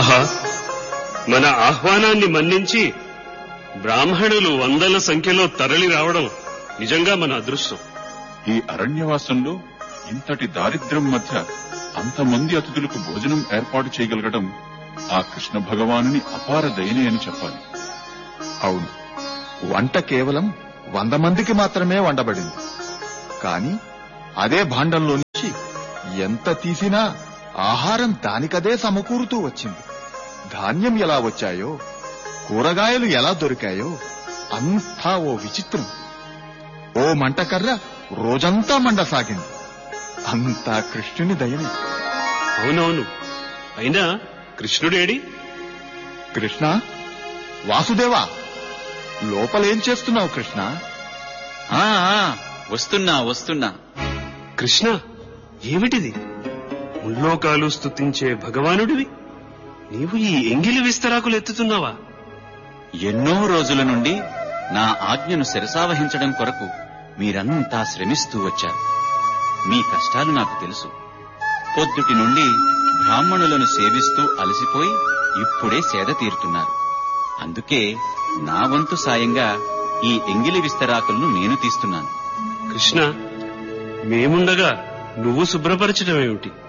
ఆహా మన ఆహ్వానాన్ని మన్నించి బ్రాహ్మణులు వందల సంఖ్యలో తరలి రావడం నిజంగా మన అదృష్టం ఈ అరణ్యవాసంలో ఇంతటి దారిద్ర్యం మధ్య అంతమంది అతిథులకు భోజనం ఏర్పాటు చేయగలగడం ఆ కృష్ణ భగవానుని అపార దయనే అని చెప్పాలి అవును వంట కేవలం వంద మందికి మాత్రమే వండబడింది కాని అదే భాండంలో నుంచి ఎంత తీసినా ఆహారం దానికదే సమకూరుతూ వచ్చింది ధాన్యం ఎలా వచ్చాయో కూరగాయలు ఎలా దొరికాయో అంతా ఓ విచిత్రం ఓ మంటకర్ర రోజంతా మండసాగింది అంతా కృష్ణుని దయనే అవునవును అయినా కృష్ణుడేడి కృష్ణ వాసుదేవా లోపలేం చేస్తున్నావు కృష్ణ ఆ ఆ, వస్తున్నా వస్తున్నా కృష్ణ ఏమిటిది ముల్లోకాలు స్తుతించే భగవానుడివి నీవు ఈ ఎంగిలి విస్తరాకులు ఎత్తుతున్నావా ఎన్నో రోజుల నుండి నా ఆజ్ఞను శిరసావహించడం కొరకు మీరంతా శ్రమిస్తూ వచ్చారు మీ కష్టాలు నాకు తెలుసు పొద్దుటి నుండి బ్రాహ్మణులను సేవిస్తూ అలసిపోయి ఇప్పుడే సేద తీరుతున్నారు అందుకే నా వంతు సాయంగా ఈ ఎంగిలి విస్తరాకులను నేను తీస్తున్నాను కృష్ణ మేముండగా నువ్వు శుభ్రపరచడం ఏమిటి